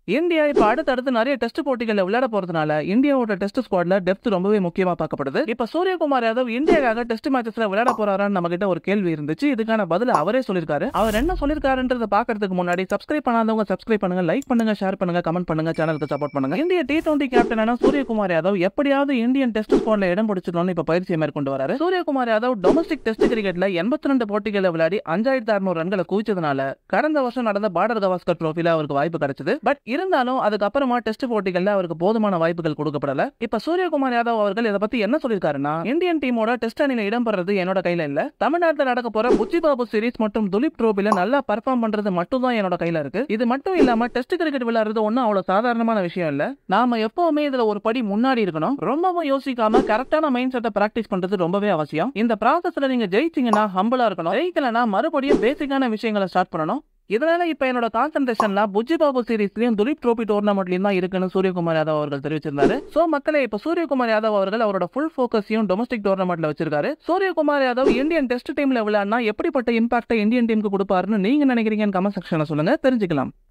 India இப்ப அடுத்தடுத்து நிறைய டெஸ்ட் போட்டிகள்ல விளையாட போறதுனால இந்தியாவோட டெஸ்ட் ஸ்குவாட்ல டெப்த் ரொம்பவே முக்கியமா பார்க்கப்படுது இப்ப சூரியகுமார் யாதவ் இந்தியாக்காக டெஸ்ட் மேட்சஸ்ல விளையாட போறாரான்னு நம்ம கிட்ட ஒரு கேள்வி இருந்துச்சு இதுக்கான பதில் அவரே சொல்லிருக்காரு அவர் என்ன சொல்லிருக்காருன்றத பாக்குறதுக்கு முன்னாடி சப்ஸ்கிரைப் பண்ணாதவங்க சப்ஸ்கிரைப் பண்ணுங்க லைக் பண்ணுங்க ஷேர் பண்ணுங்க கமெண்ட் பண்ணுங்க சேனலுக்கு சப்போர்ட் பண்ணுங்க இந்திய டி டுவெண்டி கேப்டனான சூரியகுமார் யாதவ் எப்படியாவது இந்தியன் டெஸ்ட் ஸ்குவாட்ல இடம் பிடிச்சிடணும்னு இப்ப பயிற்சியை மேற்கொண்டு வராரு சூரியகுமார் யாதவ் டொமஸ்டிக் டெஸ்ட் கிரிக்கெட்ல எண்பத்தி ரெண்டு போட்டிகளை விளையாடி அஞ்சாயிரத்தி அறுநூறு ரன்களை குவிச்சதுனால கடந்த வருஷம் நடந்த பார்டர் கவாஸ்கர் ட்ரோஃபில அவருக்கு வாய்ப்பு கிடைச்சது பட் இருந்தாலும் அதுக்கப்புறமா டெஸ்ட் போட்டிகள்ல அவருக்கு போதுமான வாய்ப்புகள் கொடுக்கப்படல இப்ப சூரியகுமார் யாதவ் அவர்கள் இதை பத்தி என்ன சொல்லிருக்காருன்னா இந்தியன் டீமோட டெஸ்ட் அணியில இடம்பெறது என்னோட கையில இல்ல தமிழ்நாட்டில் நடக்க போற புச்சி பாபு சீரிஸ் மற்றும் துலிப் ட்ரோபில நல்லா பர்ஃபார்ம் பண்றது மட்டும் தான் என்னோட கையில இருக்கு இது மட்டும் இல்லாம டெஸ்ட் கிரிக்கெட் விளையாடுறது ஒன்றும் அவ்வளவு சாதாரணமான விஷயம் இல்ல நாம எப்பவுமே இதுல ஒரு படி முன்னாடி இருக்கணும் ரொம்பவும் யோசிக்காம கரெக்டான மைண்ட் செட்டை பிராக்டிஸ் பண்றது ரொம்பவே அவசியம் இந்த ப்ராசஸ்ல நீங்க ஜெயிச்சீங்கன்னா ஹம்பிளா இருக்கணும் ஜெயிக்கலனா மறுபடியும் பேசிக்கான விஷயங்களை ஸ்டார்ட் பண்ணணும் இதனால இப்ப என்னோட கான்சென்ட்ரேஷன்லாம் புஜ்ஜி பாபு சீரிஸ்லயும் துலிப் ட்ரோபி டோர்னமெண்ட்லயும் தான் இருக்குன்னு சூரியகுமார் யாதவ் அவர்கள் தெரிவிச்சிருந்தாரு சோ மக்களே இப்ப சூரியகுமார் யாதவ் அவர்கள் அவரோட ஃபுல் ஃபோக்கஸையும் டொமஸ்டிக் டோர்னமெண்ட்ல வச்சிருக்காரு சூரியகுமார் யாதவ் இந்தியன் டெஸ்ட் டீம்ல விளையாடினா எப்படிப்பட்ட இம்பாக்டை இந்தியன் டீமுக்கு கொடுப்பாருன்னு நீங்க நினைக்கிறீங்கன்னு கமெண்ட் செக்ஷன்ல சொல்லுங்க தெரிஞ்சுக்கலாம்